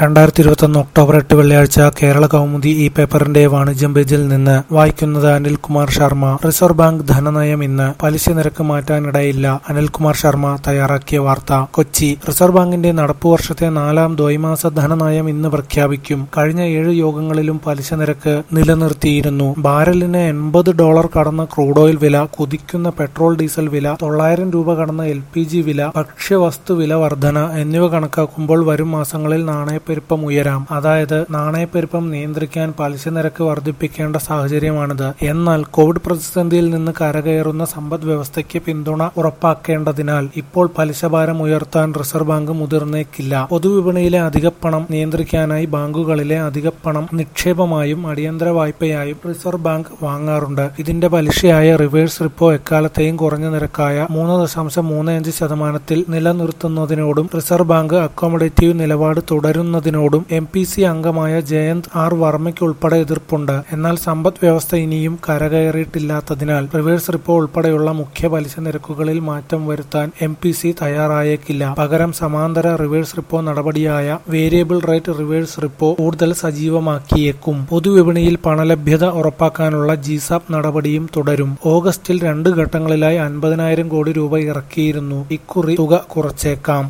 രണ്ടായിരത്തി ഇരുപത്തൊന്ന് ഒക്ടോബർ എട്ട് വെള്ളിയാഴ്ച കേരള കൗമുദി ഈ പേപ്പറിന്റെ വാണിജ്യം പേജിൽ നിന്ന് വായിക്കുന്നത് അനിൽകുമാർ ശർമ്മ റിസർവ് ബാങ്ക് ധനനയം ഇന്ന് പലിശ നിരക്ക് മാറ്റാനിടയില്ല അനിൽകുമാർ ശർമ്മ തയ്യാറാക്കിയ വാർത്ത കൊച്ചി റിസർവ് ബാങ്കിന്റെ നടപ്പു വർഷത്തെ നാലാം ദ്വൈമാസ ധനനയം ഇന്ന് പ്രഖ്യാപിക്കും കഴിഞ്ഞ ഏഴ് യോഗങ്ങളിലും പലിശ നിരക്ക് നിലനിർത്തിയിരുന്നു ബാരലിന് എൺപത് ഡോളർ കടന്ന ക്രൂഡ് ഓയിൽ വില കുതിക്കുന്ന പെട്രോൾ ഡീസൽ വില തൊള്ളായിരം രൂപ കടന്ന എൽ പി ജി വില ഭക്ഷ്യവസ്തു വില വർധന എന്നിവ കണക്കാക്കുമ്പോൾ വരും മാസങ്ങളിൽ നാണയപ്പെരുപ്പം ഉയരാം അതായത് നാണയപ്പെരുപ്പം നിയന്ത്രിക്കാൻ പലിശ നിരക്ക് വർദ്ധിപ്പിക്കേണ്ട സാഹചര്യമാണിത് എന്നാൽ കോവിഡ് പ്രതിസന്ധിയിൽ നിന്ന് കരകയറുന്ന സമ്പദ് വ്യവസ്ഥയ്ക്ക് പിന്തുണ ഉറപ്പാക്കേണ്ടതിനാൽ ഇപ്പോൾ പലിശ ഭാരം ഉയർത്താൻ റിസർവ് ബാങ്ക് മുതിർന്നേക്കില്ല പൊതുവിപണിയിലെ അധികപ്പണം നിയന്ത്രിക്കാനായി ബാങ്കുകളിലെ അധികപ്പണം നിക്ഷേപമായും അടിയന്തര വായ്പയായും റിസർവ് ബാങ്ക് വാങ്ങാറുണ്ട് ഇതിന്റെ പലിശയായ റിവേഴ്സ് റിപ്പോ എക്കാലത്തെയും കുറഞ്ഞ നിരക്കായ മൂന്ന് ദശാംശം മൂന്ന് അഞ്ച് ശതമാനത്തിൽ നിലനിർത്തുന്നതിനോടും റിസർവ് ബാങ്ക് അക്കോമഡേറ്റീവ് നിലപാട് തുടരുന്നതിനോടും എം പി സി അംഗമായ ജയന്ത് ആർ വർമ്മയ്ക്കുൾപ്പെടെ എതിർപ്പുണ്ട് എന്നാൽ സമ്പദ് വ്യവസ്ഥ ഇനിയും കരകയറിയിട്ടില്ലാത്തതിനാൽ റിവേഴ്സ് റിപ്പോ ഉൾപ്പെടെയുള്ള മുഖ്യ പലിശ നിരക്കുകളിൽ മാറ്റം വരുത്താൻ എം പി സി തയ്യാറായേക്കില്ല പകരം സമാന്തര റിവേഴ്സ് റിപ്പോ നടപടിയായ വേരിയബിൾ റേറ്റ് റിവേഴ്സ് റിപ്പോ കൂടുതൽ സജീവമാക്കിയേക്കും പൊതുവിപണിയിൽ പണലഭ്യത ഉറപ്പാക്കാനുള്ള ജിസാപ്പ് നടപടിയും തുടരും ഓഗസ്റ്റിൽ രണ്ട് ഘട്ടങ്ങളിലായി അൻപതിനായിരം കോടി രൂപ ഇറക്കിയിരുന്നു ഇക്കുറി തുക കുറച്ചേക്കാം